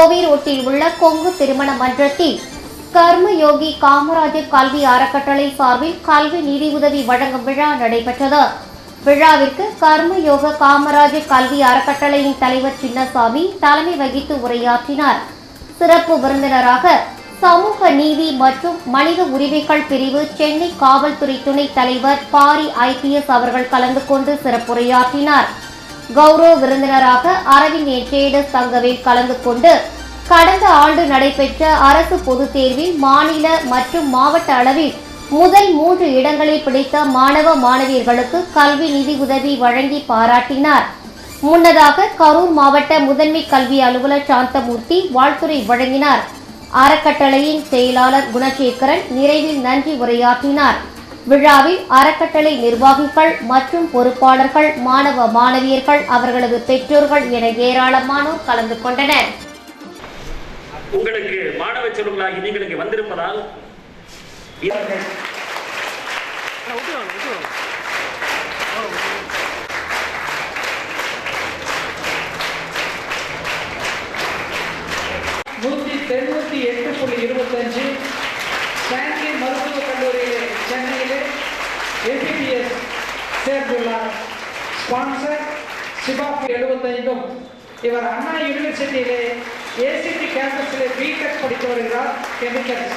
கோவி ரோட்டில் உள்ள கொங்கு திருமண மன்றத்தில் கர்மயோகி காமராஜர் கல்வி அறக்கட்டளை சார்பில் கல்வி நிதி உதவி வழங்கும் விழா நடைபெற்றது விழாவிற்கு கர்மயோக காமராஜர் கல்வி அறக்கட்டளையின் தலைவர் சின்னசாமி தலைமை வகித்து உரையாற்றினார் சிறப்பு விருந்தினராக சமூக நீதி மற்றும் மனித உரிமைகள் பிரிவு சென்னை காவல்துறை துணைத் தலைவர் பாரி ஐபிஎஸ் அவர்கள் கலந்து கொண்டு சிறப்புரையாற்றினார் கௌரவ விருந்தினராக அரவிந்த் எச்சேடஸ் தங்கவேல் கலந்து கொண்டு கடந்த ஆண்டு நடைபெற்ற அரசு பொதுத் தேர்வில் மாநில மற்றும் மாவட்ட அளவில் முதல் மூன்று இடங்களில் பிடித்த மாணவ மாணவியர்களுக்கு கல்வி நிதி உதவி வழங்கி பாராட்டினார் முன்னதாக கரூர் மாவட்ட முதன்மை கல்வி அலுவலர் சாந்தமூர்த்தி வாழ்த்துரை வழங்கினார் அறக்கட்டளையின் செயலாளர் குணசேகரன் நிறைவில் நன்றி உரையாற்றினார் விழாவில் அறக்கட்டளை நிர்வாகிகள் மற்றும் பொறுப்பாளர்கள் மாணவ மாணவியர்கள் அவர்களது பெற்றோர்கள் என ஏராளமானோர் கலந்து கொண்டனர் உங்களுக்கு மாணவ செல்வங்களாகி நீங்கள் இங்கே வந்திருப்பதால் இவர்கள் நூற்றி தொண்ணூற்றி எட்டு புள்ளி இருபத்தஞ்சு சாங்கின் மருத்துவக் கல்லூரியிலே சென்னையிலே எம்பிபிஎஸ் சேர்ந்துள்ளார் ஸ்பான்சர் சிபாப் எழுபத்தைந்தும் இவர் அண்ணா யூனிவர்சிட்டியிலே ஏசிடி கேம்பஸிலே பிடெக் படித்து வருகிறார் கெமிக்கல்ஸ்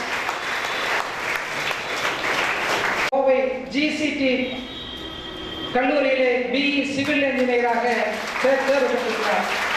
கோவை ஜிசிடி கல்லூரியிலே பிஇ சிவில் இன்ஜினியராக தேர்வு பெற்றிருக்கிறார்